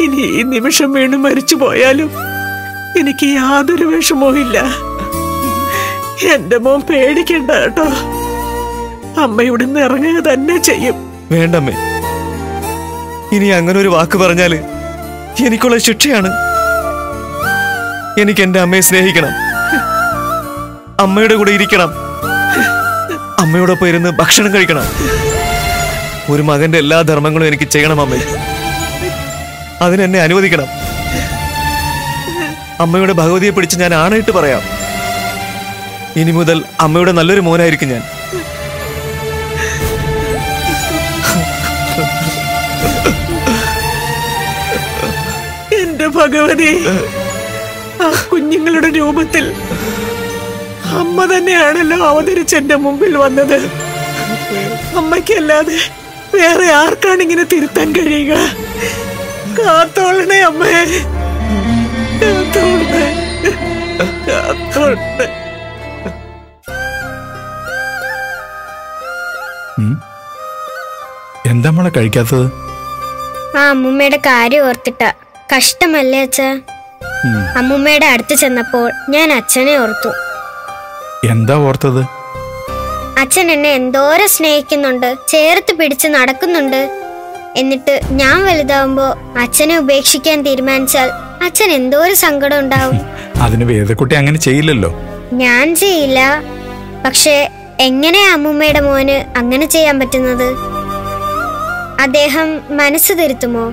ഇനി ഈ നിമിഷം വീണ് മരിച്ചു പോയാലും എനിക്ക് യാതൊരു വിഷമവും ഇല്ല എന്റെ മോൻ പേടിക്കണ്ട കേട്ടോ അമ്മ ഇവിടുന്ന് ഇറങ്ങുക തന്നെ ചെയ്യും വേണ്ടമ്മേ ഇനി അങ്ങനെ ഒരു വാക്ക് പറഞ്ഞാല് എനിക്കുള്ള ശിക്ഷയാണ് എനിക്ക് എന്റെ അമ്മയെ സ്നേഹിക്കണം അമ്മയുടെ കൂടെ ഇരിക്കണം അമ്മയോടൊപ്പം ഇരുന്ന് ഭക്ഷണം കഴിക്കണം ഒരു മകന്റെ എല്ലാ ധർമ്മങ്ങളും എനിക്ക് ചെയ്യണം അമ്മേ അതിനെന്നെ അനുവദിക്കണം അമ്മയുടെ ഭഗവതിയെ പിടിച്ച് ഞാൻ ആണയിട്ട് പറയാം ഇനി മുതൽ അമ്മയുടെ നല്ലൊരു മോനായിരിക്കും ഞാൻ എന്റെ ഭഗവതി ആ കുഞ്ഞുങ്ങളുടെ രൂപത്തിൽ അമ്മ തന്നെയാണല്ലോ അവതരിച്ച് എന്റെ മുമ്പിൽ വന്നത് അമ്മയ്ക്കല്ലാതെ വേറെ ആർക്കാണ് ഇങ്ങനെ തിരുത്താൻ കഴിയുക കാത്തോളണേ അമ്മേ കാത്തോളണേ കാത്തോളണേ ഉം. എന്താ മോളെ കഴിക്കാത്തത് ആ അമ്മുമ്മയുടെ കാര്യം ഓർത്തിട്ട കഷ്ടമല്ലേ അച്ഛ ഉം. അമ്മുമ്മയുടെ അടുത്ത് ചെന്നപ്പോൾ ഞാൻ അച്ഛനെ ഓർത്തു എന്താ ഓർത്തത് അച്ഛൻ എന്നെ എന്തോരം സ്നേഹിക്കുന്നുണ്ട് ചേർത്ത് പിടിച്ച് നടക്കുന്നുണ്ട് എന്നിട്ട് ഞാൻ വലുതാവുമ്പോ അച്ഛനെ ഉപേക്ഷിക്കാൻ തീരുമാനിച്ചാൽ അച്ഛൻ എന്തോരം സങ്കടം ഉണ്ടാവും അതിന് വേദക്കുട്ടി അങ്ങനെ ചെയ്യില്ലല്ലോ ഞാൻ ചെയ്യില്ല പക്ഷെ എങ്ങനെയാ അമ്മുമ്മയുടെ മോന് അങ്ങനെ ചെയ്യാൻ പറ്റുന്നത് അദ്ദേഹം മനസ്സ് തിരുത്തുമോ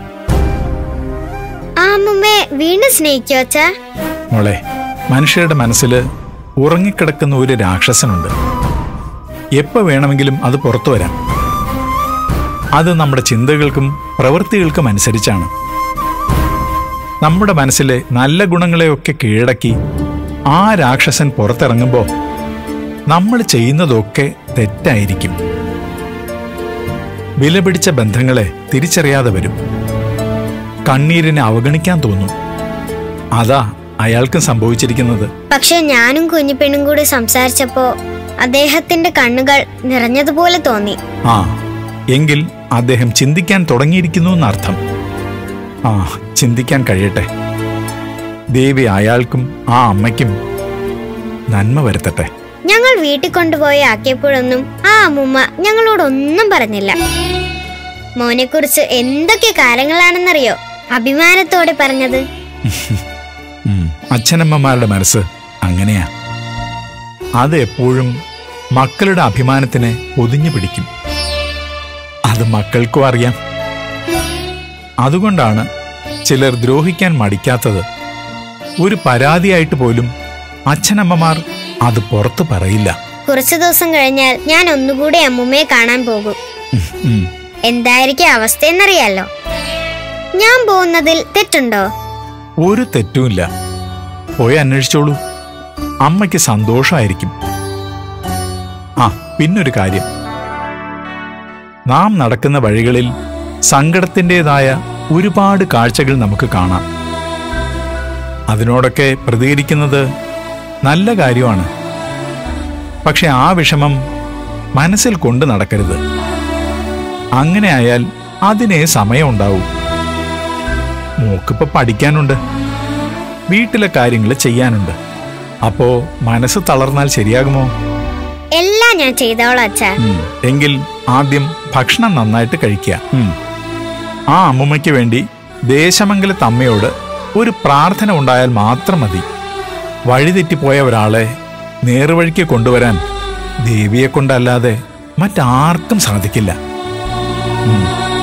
ആ അമ്മുമ്മയെ വീണ്ടും സ്നേഹിക്കോ അച്ഛാ മോളെ മനുഷ്യരുടെ മനസ്സിൽ ഉറങ്ങിക്കിടക്കുന്ന ഒരു രാക്ഷസനുണ്ട് എപ്പോൾ വേണമെങ്കിലും അത് പുറത്തു വരാം അത് നമ്മുടെ ചിന്തകൾക്കും പ്രവൃത്തികൾക്കും അനുസരിച്ചാണ് നമ്മുടെ മനസ്സിലെ നല്ല ഗുണങ്ങളെയൊക്കെ കീഴടക്കി ആ രാക്ഷസൻ പുറത്തിറങ്ങുമ്പോൾ നമ്മൾ ചെയ്യുന്നതൊക്കെ തെറ്റായിരിക്കും വിലപിടിച്ച ബന്ധങ്ങളെ തിരിച്ചറിയാതെ വരും കണ്ണീരിനെ അവഗണിക്കാൻ തോന്നും അതാ അയാൾക്കും സംഭവിച്ചിരിക്കുന്നത് പക്ഷെ ഞാനും കുഞ്ഞിപ്പെണ്ണും കൂടി സംസാരിച്ചപ്പോ അദ്ദേഹത്തിന്റെ കണ്ണുകൾ നിറഞ്ഞതുപോലെ തോന്നി ആ എങ്കിൽ അദ്ദേഹം ചിന്തിക്കാൻ തുടങ്ങിയിരിക്കുന്നു എന്നർത്ഥം ആ ചിന്തിക്കാൻ കഴിയട്ടെ ദേവി അയാൾക്കും ആ അമ്മയ്ക്കും നന്മ വരുത്തട്ടെ ഞങ്ങൾ വീട്ടിൽ കൊണ്ടുപോയി ആക്കിയപ്പോഴൊന്നും ആ അമ്മൂമ്മ ഞങ്ങളോടൊന്നും പറഞ്ഞില്ല മോനെക്കുറിച്ച് എന്തൊക്കെ കാര്യങ്ങളാണെന്നറിയോ അഭിമാനത്തോടെ പറഞ്ഞത് ഉം, അച്ഛനമ്മമാരുടെ മനസ്സ് അങ്ങനെയാ അത് എപ്പോഴും മക്കളുടെ അഭിമാനത്തിനെ പൊതിഞ്ഞു പിടിക്കും അത് മക്കൾക്കും അറിയാം അതുകൊണ്ടാണ് ചിലർ ദ്രോഹിക്കാൻ മടിക്കാത്തത് ഒരു പരാതിയായിട്ട് പോലും അച്ഛനമ്മമാർ അത് പുറത്തു പറയില്ല കുറച്ചു ദിവസം കഴിഞ്ഞാൽ ഞാൻ ഒന്നുകൂടി അമ്മുമ്മയെ കാണാൻ പോകും ഉം, ഉം. എന്തായിരിക്കും അവസ്ഥയെന്നറിയാലോ ഞാൻ പോകുന്നതിൽ തെറ്റുണ്ടോ ഒരു തെറ്റുമില്ല പോയി അന്വേഷിച്ചോളൂ അമ്മയ്ക്ക് സന്തോഷമായിരിക്കും ആ പിന്നൊരു കാര്യം നാം നടക്കുന്ന വഴികളിൽ സങ്കടത്തിൻ്റെതായ ഒരുപാട് കാഴ്ചകൾ നമുക്ക് കാണാം അതിനോടൊക്കെ പ്രതികരിക്കുന്നത് നല്ല കാര്യമാണ് പക്ഷെ ആ വിഷമം മനസ്സിൽ കൊണ്ട് നടക്കരുത് അങ്ങനെ ആയാൽ അതിനേ സമയമുണ്ടാവൂ മോക്കിപ്പോ പഠിക്കാനുണ്ട് വീട്ടിലെ കാര്യങ്ങൾ ചെയ്യാനുണ്ട് അപ്പോ മനസ്സ് തളർന്നാൽ ശരിയാകുമോ എല്ലാം ഞാൻ ചെയ്തോളാം അച്ഛാ ഉം, എങ്കിൽ ആദ്യം ഭക്ഷണം നന്നായിട്ട് കഴിക്കുക ഉം. ആ അമ്മുമ്മയ്ക്ക് വേണ്ടി ദേശമംഗലത്ത് അമ്മയോട് ഒരു പ്രാർത്ഥന ഉണ്ടായാൽ മാത്രം മതി വഴിതെറ്റിപ്പോയ ഒരാളെ നേർവഴിക്ക് കൊണ്ടുവരാൻ ദേവിയെ കൊണ്ടല്ലാതെ മറ്റാർക്കും സാധിക്കില്ല ഉം.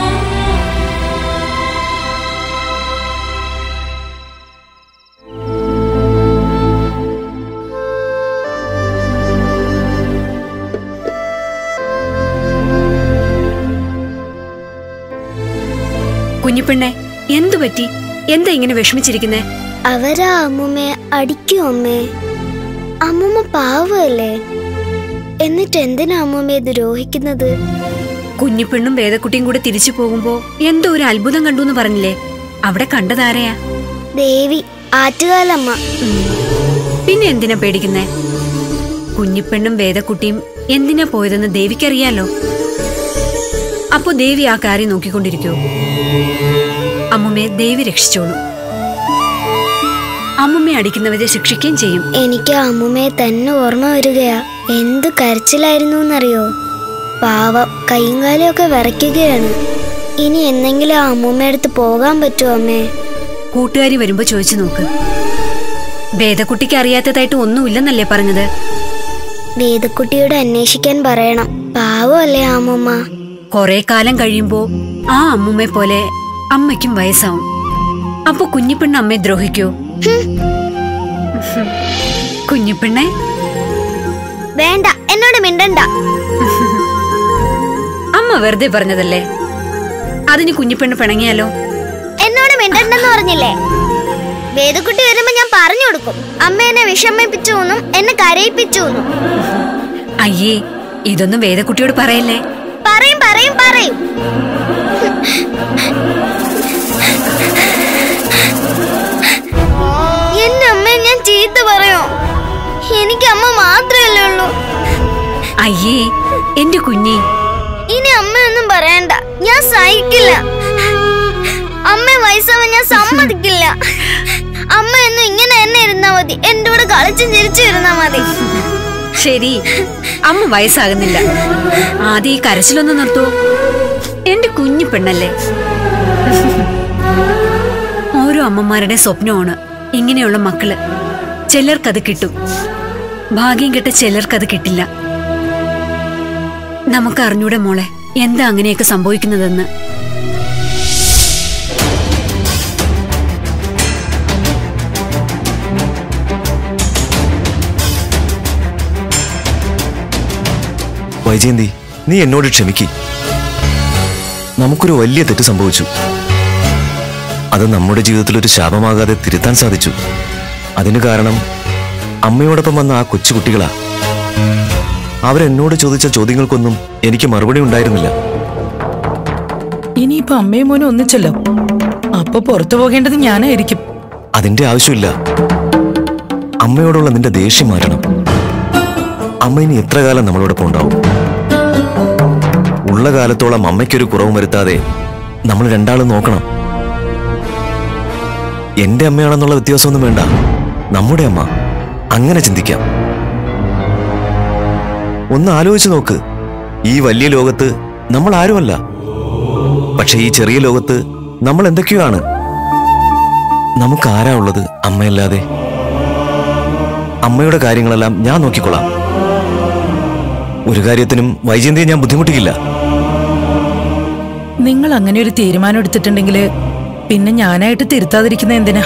കുഞ്ഞിപ്പെണ്ണെ എന്തു പറ്റി എന്താ ഇങ്ങനെ വിഷമിച്ചിരിക്കുന്നേ അവരാ അമ്മുമ്മയെ അടിക്കും അമ്മേ അമ്മുമ്മ പാവല്ലേ എന്നിട്ട് എന്തിനാ അമ്മുമ്മയെ ദ്രോഹിക്കുന്നത് കുഞ്ഞിപ്പെണ്ണും വേദക്കുട്ടിയും കൂടെ തിരിച്ചു പോകുമ്പോ എന്തോ ഒരു അത്ഭുതം കണ്ടു എന്ന് പറഞ്ഞില്ലേ അവിടെ കണ്ടതാരെയാ ദേവി ആറ്റുകാലമ്മ ഉം. പിന്നെ എന്തിനാ പേടിക്കുന്നേ കുഞ്ഞിപ്പെണ്ണും വേദക്കുട്ടിയും എന്തിനാ പോയതെന്ന് ദേവിക്കറിയാലോ അപ്പോ ദേവി ആ കാര്യം നോക്കിക്കൊണ്ടിരിക്കോ അമ്മുമ്മയെ ദേവി രക്ഷിച്ചോളൂ അമ്മുമ്മയെ അടിക്കുന്നവരെ ശിക്ഷിക്കുകയും ചെയ്യും എനിക്ക് അമ്മുമ്മയെ തന്നെ ഓർമ്മ വരികയാ എന്ത് കരച്ചിലായിരുന്നു എന്നറിയോ പാവം കൈയും കാലും ഒക്കെ വിറയ്ക്കുകയാണ് ഇനി എന്നെങ്കിലും ആ അമ്മൂമ്മയടുത്ത് പോകാൻ പറ്റുമോ അമ്മേ കൂട്ടുകാരി വരുമ്പോ ചോദിച്ചു നോക്ക് വേദക്കുട്ടിക്ക് അറിയാത്തതായിട്ട് ഒന്നുമില്ലെന്നല്ലേ പറഞ്ഞത് വേദക്കുട്ടിയോട് അന്വേഷിക്കാൻ പറയണം പാവമല്ലേ ആ അമ്മൂമ്മ കൊറേ കാലം കഴിയുമ്പോ ആ അമ്മുമ്മയെ പോലെ അമ്മയ്ക്കും വയസ്സാവും അപ്പൊ കുഞ്ഞിപ്പെണ്ണ് അമ്മയെ ദ്രോഹിക്കോ കുഞ്ഞിപ്പെണ്ണെ വേണ്ട എന്നോട് മിണ്ടണ്ട അമ്മ വെറുതെ പറഞ്ഞതല്ലേ അതിന് കുഞ്ഞിപ്പെണ്ണ് പിണങ്ങിയാലോ എന്നോട് മിണ്ടണ്ടെന്ന് പറഞ്ഞില്ലേ വേദക്കുട്ടി വരുമ്പോ ഞാൻ പറഞ്ഞു കൊടുക്കും അമ്മ എന്നെ വിഷമിപ്പിച്ചു എന്നും എന്നെ കരയിപ്പിച്ചു എന്നും അയ്യേ ഇതൊന്നും വേദക്കുട്ടിയോട് പറയല്ലേ പറയും പറയും പറയും എന്റെ അമ്മയെ ഞാൻ ചീത്ത പറയോ എനിക്ക് അമ്മ മാത്രമല്ലേ ഉള്ളൂ അയ്യേ എന്റെ കുഞ്ഞി ഇനി അമ്മയൊന്നും പറയണ്ട ഞാൻ സഹിക്കില്ല അമ്മ വയസ്സാവാൻ ഞാൻ സമ്മതിക്കില്ല അമ്മ എന്നും ഇങ്ങനെ തന്നെ ഇരുന്നാ മതി എന്റെ കൂടെ കളിച്ചും ചിരിച്ചും ഇരുന്നാ മതി ശരി അമ്മ വയസ്സാകുന്നില്ല ആദ്യം ഈ കരച്ചിലൊന്ന് നിർത്തൂ എന്റെ കുഞ്ഞു പെണ്ണല്ലേ ഓരോ അമ്മമാരുടെ സ്വപ്നമാണ് ഇങ്ങനെയുള്ള മക്കള് ചിലർക്കത് കിട്ടും ഭാഗ്യം കെട്ട ചിലർക്കത് കിട്ടില്ല നമുക്ക് അറിഞ്ഞൂടെ മോളെ എന്താ അങ്ങനെയൊക്കെ സംഭവിക്കുന്നതെന്ന് വൈജയന്തി നീ എന്നോട് ക്ഷമിക്ക് നമുക്കൊരു വലിയ തെറ്റ് സംഭവിച്ചു അത് നമ്മുടെ ജീവിതത്തിൽ ഒരു ശാപമാകാതെ തിരുത്താൻ സാധിച്ചു അതിന് കാരണം അമ്മയോടൊപ്പം വന്ന ആ കൊച്ചുകുട്ടികളാ അവരെന്നോട് ചോദിച്ച ചോദ്യങ്ങൾക്കൊന്നും എനിക്ക് മറുപടി ഉണ്ടായിരുന്നില്ല ഇനിയിപ്പോ അമ്മയും മോനും ഒന്നിച്ചല്ലോ അപ്പൊ പുറത്തു പോകേണ്ടത് ഞാനായിരിക്കും അതിന്റെ ആവശ്യമില്ല അമ്മയോടുള്ള നിന്റെ ദേഷ്യം മാറ്റണം അമ്മ ഇനി എത്ര കാലം നമ്മളോടൊപ്പം ഉണ്ടാവും ഉള്ള കാലത്തോളം അമ്മയ്ക്കൊരു കുറവും വരുത്താതെ നമ്മൾ രണ്ടാളും നോക്കണം എന്റെ അമ്മയാണെന്നുള്ള വ്യത്യാസമൊന്നും വേണ്ട നമ്മുടെ അമ്മ അങ്ങനെ ചിന്തിക്കാം ഒന്ന് ആലോചിച്ച് നോക്ക് ഈ വലിയ ലോകത്ത് നമ്മൾ ആരുമല്ല പക്ഷെ ഈ ചെറിയ ലോകത്ത് നമ്മൾ എന്തൊക്കെയോ ആണ് നമുക്ക് ആരാ ഉള്ളത് അമ്മയല്ലാതെ അമ്മയുടെ കാര്യങ്ങളെല്ലാം ഞാൻ നോക്കിക്കൊള്ളാം ഒരു കാര്യത്തിനും വൈജയന്തിയെ ഞാൻ ബുദ്ധിമുട്ടിക്കില്ല നിങ്ങൾ അങ്ങനെ ഒരു തീരുമാനം എടുത്തിട്ടുണ്ടെങ്കിൽ പിന്നെ ഞാനായിട്ട് തിരുത്താതിരിക്കുന്ന എന്തിനാ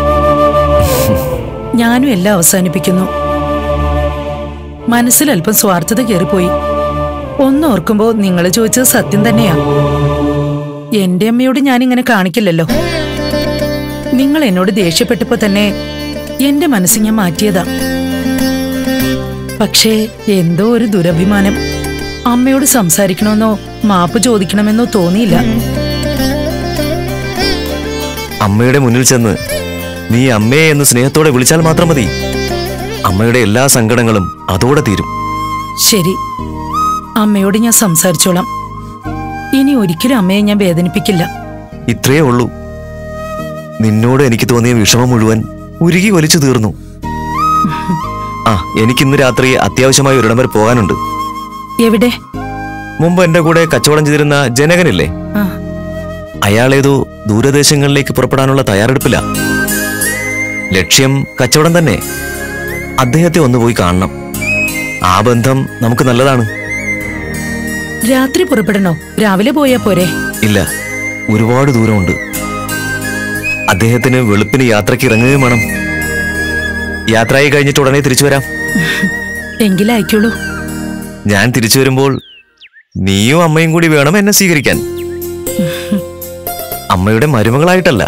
ഞാനും എല്ലാം അവസാനിപ്പിക്കുന്നു മനസ്സിൽ അല്പം സ്വാർത്ഥത കയറിപ്പോയി ഒന്നോർക്കുമ്പോ നിങ്ങൾ ചോദിച്ചത് സത്യം തന്നെയാ എന്റെ അമ്മയോട് ഞാനിങ്ങനെ കാണിക്കില്ലല്ലോ നിങ്ങൾ എന്നോട് ദേഷ്യപ്പെട്ടപ്പോ തന്നെ എന്റെ മനസ്സ് ഞാൻ മാറ്റിയതാ പക്ഷേ എന്തോ ഒരു ദുരഭിമാനം അമ്മയോട് സംസാരിക്കണമെന്നോ മാപ്പ് ചോദിക്കണമെന്നോ തോന്നിയില്ല അമ്മയുടെ മുന്നിൽ ചെന്ന് നീ അമ്മയെ എന്ന് സ്നേഹത്തോടെ വിളിച്ചാൽ മാത്രം മതി അമ്മയുടെ എല്ലാ സങ്കടങ്ങളും അതോടെ തീരും ശരി അമ്മയോട് ഞാൻ സംസാരിച്ചോളാം ഇനി ഒരിക്കലും അമ്മയെ ഞാൻ വേദനിപ്പിക്കില്ല ഇത്രയേ ഉള്ളൂ നിന്നോട് എനിക്ക് തോന്നിയ വിഷമം മുഴുവൻ ഉരുകി വലിച്ചു തീർന്നു ആ എനിക്കിന്ന് രാത്രി അത്യാവശ്യമായി ഒരിടം വരെ പോകാനുണ്ട് എവിടെ മുമ്പ് എന്റെ കൂടെ കച്ചവടം ചെയ്തിരുന്ന ജനകനില്ലേ ആ അയാളേതോ ദൂരദേശങ്ങളിലേക്ക് പുറപ്പെടാനുള്ള തയ്യാറെടുപ്പില്ല ലക്ഷ്യം കച്ചവടം തന്നെ അദ്ദേഹത്തെ ഒന്ന് പോയി കാണണം ആ ബന്ധം നമുക്ക് നല്ലതാണ് രാത്രി പുറപ്പെടണോ രാവിലെ പോയാ പോരെ ഇല്ല ഒരുപാട് ദൂരമുണ്ട് അദ്ദേഹത്തിന് വെളുപ്പിന് യാത്രയ്ക്ക് ഇറങ്ങുകയും വേണം യാത്രയായി കഴിഞ്ഞിട്ട് ഉടനെ തിരിച്ചു വരാം എങ്കിലയക്കുള്ളൂ ഞാൻ തിരിച്ചു വരുമ്പോൾ നീയും അമ്മയും കൂടി വേണം എന്നെ സ്വീകരിക്കാൻ അമ്മയുടെ മരുമകളായിട്ടല്ല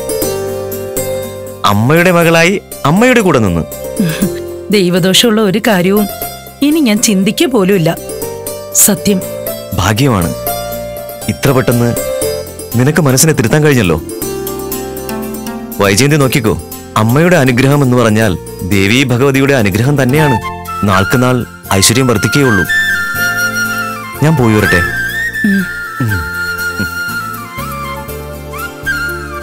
അമ്മയുടെ മകളായി അമ്മയുടെ കൂടെ നിന്ന് ദൈവദോഷമുള്ള ഒരു കാര്യവും ഇനി ഞാൻ ചിന്തിക്കുക പോലുമില്ല സത്യം ഭാഗ്യമാണ് ഇത്ര പെട്ടെന്ന് നിനക്ക് മനസ്സിനെ തിരുത്താൻ കഴിഞ്ഞല്ലോ വൈജയന്തി നോക്കിക്കോ അമ്മയുടെ അനുഗ്രഹം എന്ന് പറഞ്ഞാൽ ദേവി ഭഗവതിയുടെ അനുഗ്രഹം തന്നെയാണ് നാൾക്ക് നാൾ ഐശ്വര്യം വർദ്ധിക്കുകയുള്ളൂ ഞാൻ പോയി വരട്ടെ ഉം.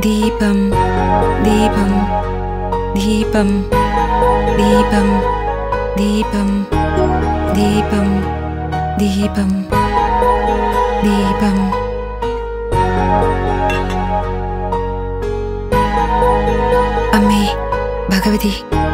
ദീപം ദീപം ദീപം ദീപം ദീപം ദീപം ദീപം ദീപം അമ്മേ ഭഗവതി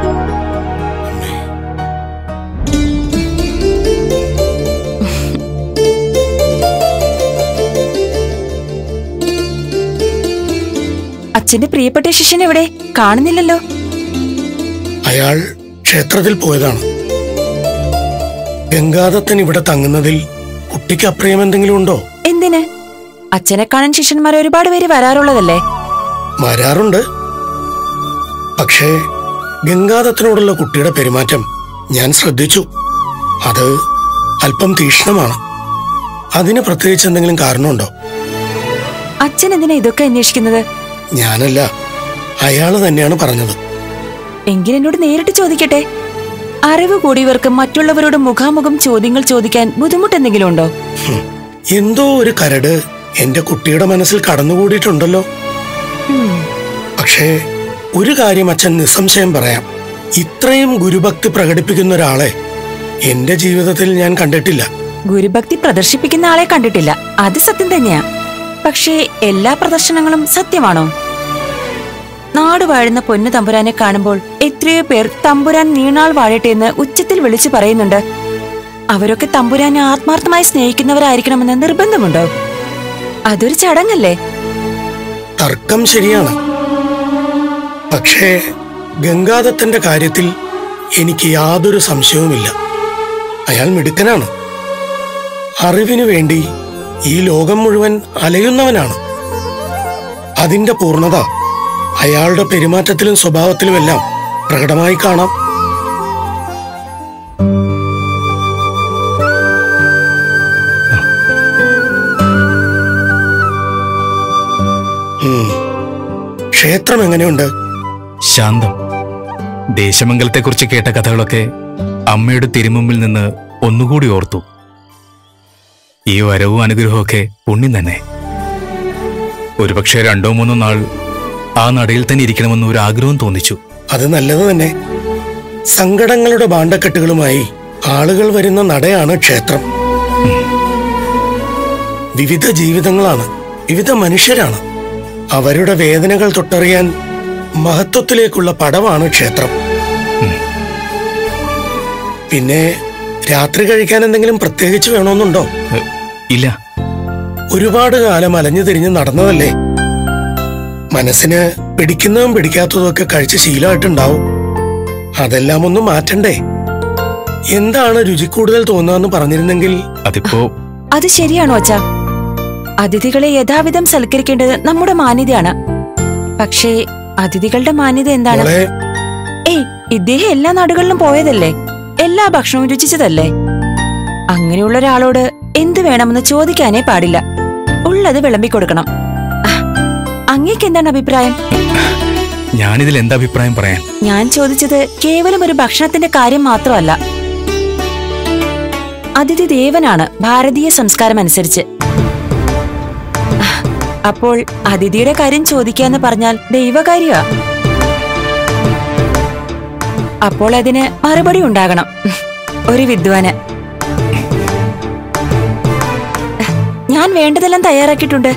അച്ഛന്റെ പ്രിയപ്പെട്ട ശിഷ്യൻ എവിടെ കാണുന്നില്ലല്ലോ അയാൾ ക്ഷേത്രത്തിൽ പോയതാണ് ഗംഗാദത്തൻ ഇവിടെ തങ്ങുന്നതിൽ കുട്ടിക്ക് അപ്രിയം എന്തെങ്കിലും ഉണ്ടോ എന്തിന് അച്ഛനെ കാണാൻ ശിഷ്യന്മാർ ഒരുപാട് പേര് വരാറുള്ളതല്ലേ വരാറുണ്ട് പക്ഷേ ഗംഗാദത്തിനോടുള്ള കുട്ടിയുടെ പെരുമാറ്റം ഞാൻ ശ്രദ്ധിച്ചു അത് അല്പം തീക്ഷ്ണമാണ് അതിന് പ്രത്യേകിച്ച് എന്തെങ്കിലും കാരണമുണ്ടോ അച്ഛൻ എന്തിനാ ഇതൊക്കെ അന്വേഷിക്കുന്നത് ഞാനല്ല അയാള് തന്നെയാണ് പറഞ്ഞത് എങ്കിൽ എന്നോട് നേരിട്ട് ചോദിക്കട്ടെ അറിവ് കൂടിയവർക്ക് മറ്റുള്ളവരോട് മുഖാമുഖം ചോദ്യങ്ങൾ ചോദിക്കാൻ ബുദ്ധിമുട്ടെന്തെങ്കിലും ഉണ്ടോ ഹും, എന്തോ ഒരു കരട് എന്റെ കുട്ടിയുടെ മനസ്സിൽ കടന്നുകൂടിയിട്ടുണ്ടല്ലോ പക്ഷേ ഒരു കാര്യം അച്ഛൻ നിസ്സംശയം പറയാം ഇത്രയും ഗുരുഭക്തി പ്രകടിപ്പിക്കുന്ന ഒരാളെ എന്റെ ജീവിതത്തിൽ ഞാൻ കണ്ടിട്ടില്ല ഗുരുഭക്തി പ്രദർശിപ്പിക്കുന്ന ആളെ കണ്ടിട്ടില്ല അത് സത്യം തന്നെയാ പക്ഷേ എല്ലാ പ്രദർശനങ്ങളും സത്യമാണോ നാട് വാഴുന്ന പൊന്നു തമ്പുരാനെ കാണുമ്പോൾ എത്രയോ പേർ തമ്പുരാൻ നീണാൾ വാഴട്ടെ എന്ന് ഉച്ചത്തിൽ വിളിച്ചു പറയുന്നുണ്ട് അവരൊക്കെ തമ്പുരാനെ ആത്മാർത്ഥമായി സ്നേഹിക്കുന്നവരായിരിക്കണമെന്ന് നിർബന്ധമുണ്ടോ അതൊരു ചടങ്ങല്ലേ തർക്കം ശരിയാണ് പക്ഷേ ഗംഗാദത്തന്റെ കാര്യത്തിൽ എനിക്ക് യാതൊരു സംശയവുമില്ല അയാൾ മിടുക്കനാണ് അറിവിനു വേണ്ടി ഈ ലോകം മുഴുവൻ അലയുന്നവനാണ് അതിന്റെ പൂർണ്ണത അയാളുടെ പെരുമാറ്റത്തിലും സ്വഭാവത്തിലുമെല്ലാം പ്രകടമായി കാണാം ഉം. ക്ഷേത്രം എങ്ങനെയുണ്ട് ശാന്തം ദേശമംഗലത്തെക്കുറിച്ച് കേട്ട കഥകളൊക്കെ അമ്മയുടെ തിരുമുമ്പിൽ നിന്ന് ഒന്നുകൂടി ഓർത്തു ഈ വരവും അനുഗ്രഹമൊക്കെ പുണ്യം തന്നെ ഒരുപക്ഷെ രണ്ടോ മൂന്നോ നാൾ ആ നടയിൽ തന്നെ ഇരിക്കണമെന്ന് ഒരു ആഗ്രഹം തോന്നിച്ചു അത് നല്ലത് തന്നെ സങ്കടങ്ങളുടെ ഭാണ്ഡക്കെട്ടുകളുമായി ആളുകൾ വരുന്ന നടയാണ് ക്ഷേത്രം വിവിധ ജീവിതങ്ങളാണ് വിവിധ മനുഷ്യരാണ് അവരുടെ വേദനകൾ തൊട്ടറിയാൻ മഹത്വത്തിലേക്കുള്ള പടവാണ് ക്ഷേത്രം പിന്നെ രാത്രി കഴിക്കാൻ എന്തെങ്കിലും പ്രത്യേകിച്ച് വേണമെന്നുണ്ടോ എ, ഇല്ല ഒരുപാട് കാലം അലഞ്ഞു തിരിഞ്ഞ് നടന്നതല്ലേ മനസ്സിന് പിടിക്കുന്നതും പിടിക്കാത്തതും ഒക്കെ കഴിച്ച് ശീലമായിട്ടുണ്ടാവും അതെല്ലാം ഒന്ന് മാറ്റണ്ടേ എന്താണ് രുചി കൂടുതൽ തോന്നുകയെന്ന് പറഞ്ഞിരുന്നെങ്കിൽ അതിപ്പോ അത് ശരിയാണോ അച്ഛാ അതിഥികളെ യഥാവിധം സൽക്കരിക്കേണ്ടത് നമ്മുടെ മാന്യതയാണ് പക്ഷേ അതിഥികളുടെ മാന്യത എന്താണ് മോളെ ഏയ് ഇദ്ദേഹം എല്ലാ നാടുകളിലും പോയതല്ലേ എല്ലാ ഭക്ഷണവും രുചിച്ചതല്ലേ അങ്ങനെയുള്ള ഒരാളോട് എന്ത് വേണമെന്ന് ചോദിക്കാനേ പാടില്ല ഉള്ളത് വിളമ്പിക്കൊടുക്കണം ആ, അങ്ങേക്ക് എന്താണ് അഭിപ്രായം ഞാനിതിൽ എന്താ അഭിപ്രായം പറയാൻ ഞാൻ ചോദിച്ചത് കേവലം ഒരു ഭക്ഷണത്തിന്റെ കാര്യം മാത്രമല്ല അതിഥി ദേവനാണ് ഭാരതീയ സംസ്കാരം അനുസരിച്ച് ആ, അപ്പോൾ അതിഥിയുടെ കാര്യം ചോദിക്കാന്ന് പറഞ്ഞാൽ ദൈവകാര്യമാ അപ്പോൾ അതിന് മറുപടി ഉണ്ടാകണം ഒരു വിദ്വാന് ഞാൻ വേണ്ടതെല്ലാം തയ്യാറാക്കിയിട്ടുണ്ട്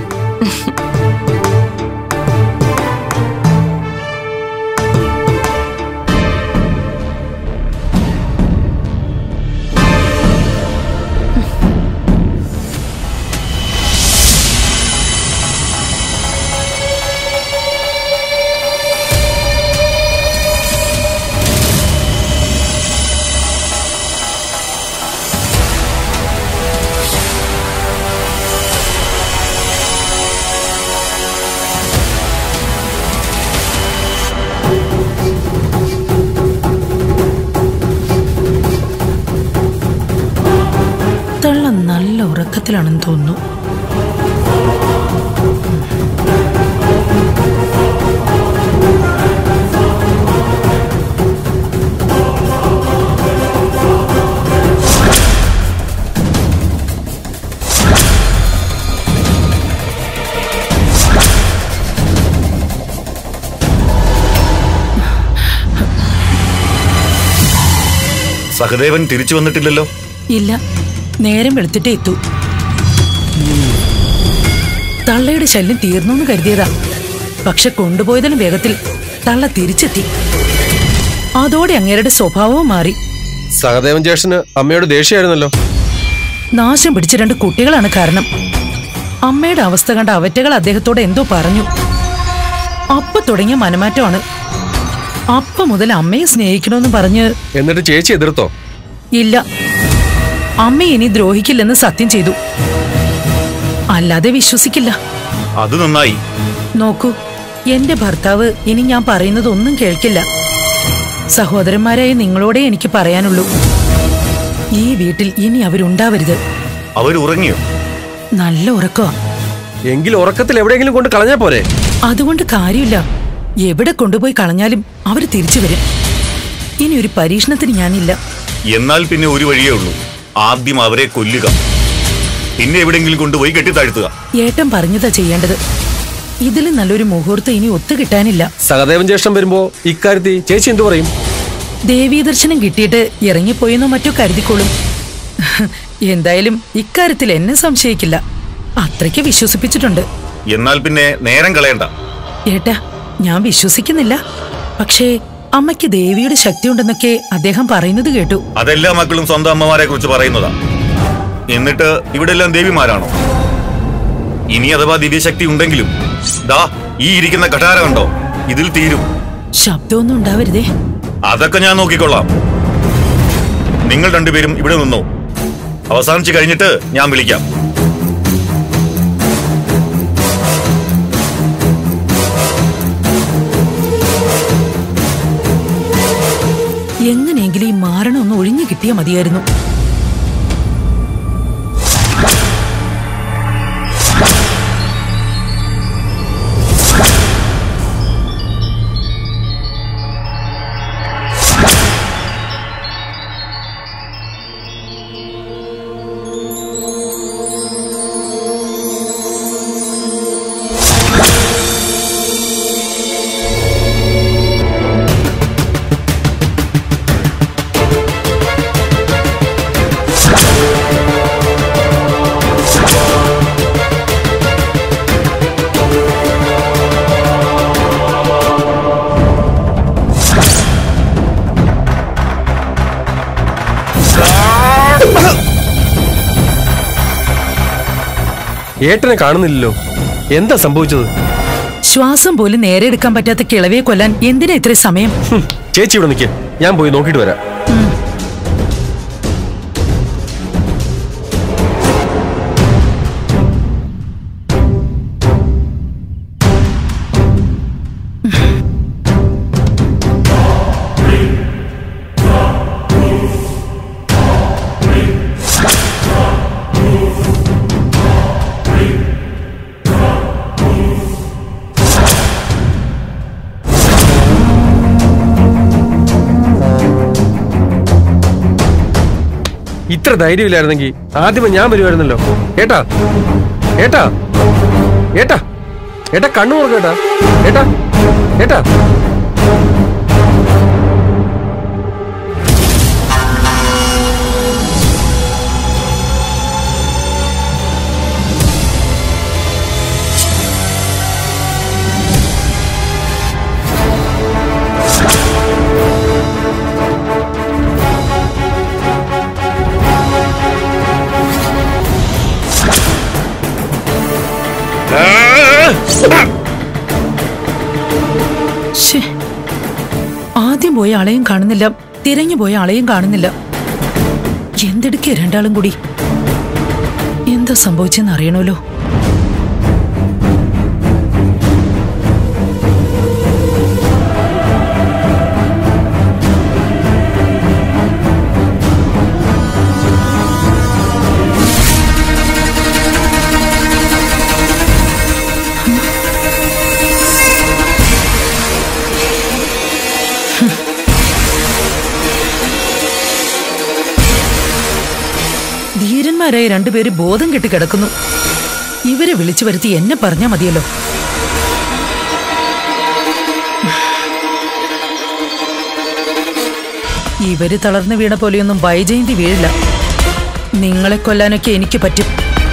തള്ള നല്ല ഉറക്കത്തിലാണെന്ന് തോന്നുന്നു സഹദേവൻ തിരിച്ചു വന്നിട്ടില്ലല്ലോ ഇല്ല നേരം വെളുത്തിട്ടേ എത്തൂ തള്ളയുടെ ശല്യം തീർന്നു എന്ന് കരുതിയതാ പക്ഷെ കൊണ്ടുപോയതിലും വേഗത്തിൽ തള്ള തിരിച്ചെത്തി അതോടെ അങ്ങേരുടെ സ്വഭാവവും മാറി സഹദേവൻ ജ്യേഷ്ഠന് അമ്മയോട് ദേഷ്യമായിരുന്നല്ലോ നാശം പിടിച്ച രണ്ട് കുട്ടികളാണ് കാരണം അമ്മയുടെ അവസ്ഥ കണ്ട അവറ്റകൾ അദ്ദേഹത്തോട് എന്തോ പറഞ്ഞു അപ്പൊ തുടങ്ങിയ മനമാറ്റമാണ് അപ്പ മുതൽ അമ്മയെ സ്നേഹിക്കണമെന്ന് പറഞ്ഞ് എന്നിട്ട് ചേച്ചി എതിർത്തോ ഇല്ല അമ്മ ഇനി ദ്രോഹിക്കില്ലെന്ന് സത്യം ചെയ്തു അല്ലാതെ വിശ്വസിക്കില്ല അത് നന്നായി നോക്കൂ എന്റെ ഭർത്താവ് ഇനി ഞാൻ പറയുന്നത് ഒന്നും കേൾക്കില്ല സഹോദരന്മാരായ നിങ്ങളോടെ എനിക്ക് പറയാനുള്ളൂ ഈ വീട്ടിൽ ഇനി അവരുണ്ടാവരുത് അവർ ഉറങ്ങിയോ നല്ല ഉറക്കമാ എങ്കിൽ ഉറക്കത്തിൽ എവിടെയെങ്കിലും കൊണ്ട് കളഞ്ഞാ പോരെ അതുകൊണ്ട് കാര്യമില്ല എവിടെ കൊണ്ടുപോയി കളഞ്ഞാലും അവർ തിരിച്ചു വരും ഇനി ഒരു പരീക്ഷണത്തിന് ഞാനില്ല എന്നാൽ പിന്നെ ഒരു വഴിയേ ഉള്ളൂ ആദ്യം അവരെ കൊല്ലുക പിന്നെ എവിടെങ്കിലും കൊണ്ടുപോയി കെട്ടിത്താഴ്ത്തുക ഏട്ടൻ പറഞ്ഞതാ ചെയ്യേണ്ടത് ഇതിൽ നല്ലൊരു മുഹൂർത്തം ഇനി ഒത്തുകിട്ടാനില്ല സഹദേവൻ ജ്യേഷ്ഠൻ വരുമ്പോ ഇക്കാര്യത്തിൽ ചേച്ചി എന്തു പറയും ദേവീദർശനം കിട്ടിയിട്ട് ഇറങ്ങിപ്പോയെന്നോ മറ്റോ കരുതിക്കോളും എന്തായാലും ഇക്കാര്യത്തിൽ എന്നെ സംശയിക്കില്ല അത്രയ്ക്ക് വിശ്വസിപ്പിച്ചിട്ടുണ്ട് എന്നാൽ പിന്നെ നേരം കളയണ്ട ഏട്ടാ ഞാൻ വിശ്വസിക്കുന്നില്ല പക്ഷേ അമ്മയ്ക്ക് ദേവിയുടെ ശക്തി ഉണ്ടെന്നൊക്കെ അദ്ദേഹം പറയുന്നത് കേട്ടു അതെല്ലാ മക്കളും സ്വന്തം അമ്മമാരെ കുറിച്ച് പറയുന്നതാ എന്നിട്ട് ഇവിടെ എല്ലാം ദേവിമാരാണോ ഇനി അഥവാ ദിവ്യശക്തി ഉണ്ടെങ്കിലും ദാ ഈ ഇരിക്കുന്ന കഠാര കണ്ടോ ഇതിൽ തീരും ശബ്ദമൊന്നും ഉണ്ടാവരുതേ അതൊക്കെ ഞാൻ നോക്കിക്കൊള്ളാം നിങ്ങൾ രണ്ടുപേരും ഇവിടെ നിന്നോ അവസാനിച്ചു കഴിഞ്ഞിട്ട് ഞാൻ വിളിക്കാം എങ്ങനെയെങ്കിലും ഈ മാരണം ഒന്ന് ഒഴിഞ്ഞു കിട്ടിയാൽ മതിയായിരുന്നു ഏട്ടനെ കാണുന്നില്ലല്ലോ എന്താ സംഭവിച്ചത് ശ്വാസം പോലും നേരെ എടുക്കാൻ പറ്റാത്ത കിളവയെ കൊല്ലാൻ എന്തിനാ ഇത്ര സമയം ഹും, ചേച്ചി ഇവിടെ നിൽക്കുക ഞാൻ പോയി നോക്കിയിട്ട് വരാം ഇത്ര ധൈര്യമില്ലായിരുന്നെങ്കിൽ ആദ്യമേ ഞാൻ വരുമായിരുന്നല്ലോ ഏട്ടാ ഏട്ടാ ഏട്ടാ ഏട്ടാ കണ്ണു തുറക്കേട്ടാ ഏട്ടാ ഏട്ടാ ശ്ശേ. ആദ്യം പോയ ആളെയും കാണുന്നില്ല തിരഞ്ഞു പോയ ആളെയും കാണുന്നില്ല എന്തെടുക്കുക രണ്ടാളും കൂടി എന്താ സംഭവിച്ചെന്ന് അറിയണമല്ലോ ധീരന്മാരായ രണ്ടുപേര് ബോധം കെട്ടി കിടക്കുന്നു ഇവരെ വിളിച്ചു വരുത്തി എന്നെ പറഞ്ഞാ മതിയല്ലോ ഇവര് തളർന്നു വീണ പോലെയൊന്നും വൈജയന്തി വീഴില്ല നിങ്ങളെ കൊല്ലാനൊക്കെ എനിക്ക് പറ്റും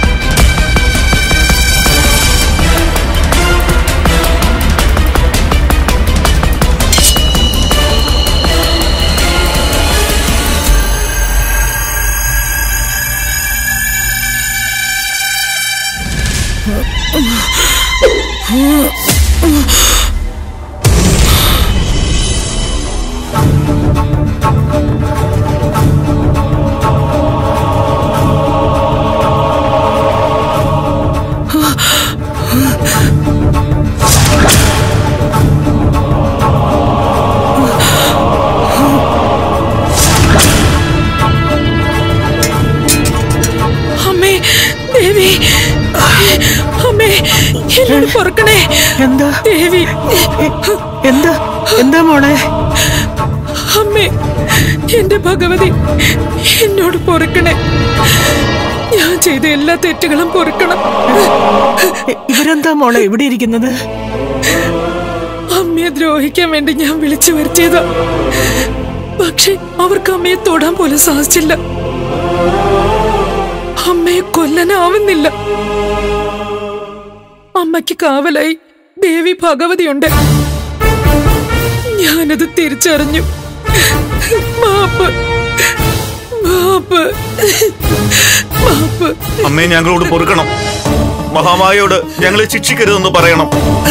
അമ്മേ ദേവി അമ്മേ എന്നോട് പൊറുക്കണേ എന്താ ദേവി എന്താ എന്താ മോളെ അമ്മേ എന്റെ ഭഗവതി എന്നോട് പൊറുക്കണേ ഞാൻ ചെയ്ത എല്ലാ തെറ്റുകളും പൊറുക്കണം ഇവരെന്താ മോളെ ഇവിടെ ഇരിക്കുന്നത് അമ്മയെ ദ്രോഹിക്കാൻ വേണ്ടി ഞാൻ വിളിച്ചു വരുത്തിയതാ പക്ഷെ അവർക്ക് അമ്മയെ തൊടാൻ പോലും സാധിച്ചില്ല അമ്മയെ കൊല്ലാനാവുന്നില്ല അമ്മയ്ക്ക് കാവലായി ദേവി ഭഗവതിയുണ്ട് ഞാനത് തിരിച്ചറിഞ്ഞു മാപ്പ് മാപ്പ് മാപ്പ് അമ്മയെ ഞങ്ങളോട് പൊറുക്കണം മഹാമായയോട് ഞങ്ങളെ ശിക്ഷിക്കരുതെന്ന് പറയണം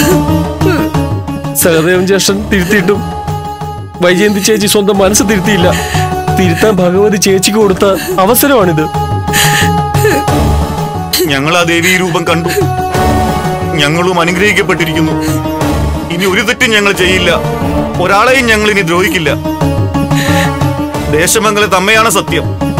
സഹദേവൻ ജ്യേഷ്ഠൻ തിരുത്തിയിട്ടും വൈജയന്തി ചേച്ചി സ്വന്തം മനസ്സ് തിരുത്തിയില്ല തിരുത്താൻ ഭഗവതി ചേച്ചിക്ക് കൊടുത്ത അവസരമാണിത് ഞങ്ങൾ ആ ദേവീ രൂപം കണ്ടു ഞങ്ങളും അനുഗ്രഹിക്കപ്പെട്ടിരിക്കുന്നു ഇനി ഒരു തെറ്റും ഞങ്ങൾ ചെയ്യില്ല ഒരാളെയും ഞങ്ങൾ ഇനി ദ്രോഹിക്കില്ല ദേശമംഗലത്ത് അമ്മയാണ് സത്യം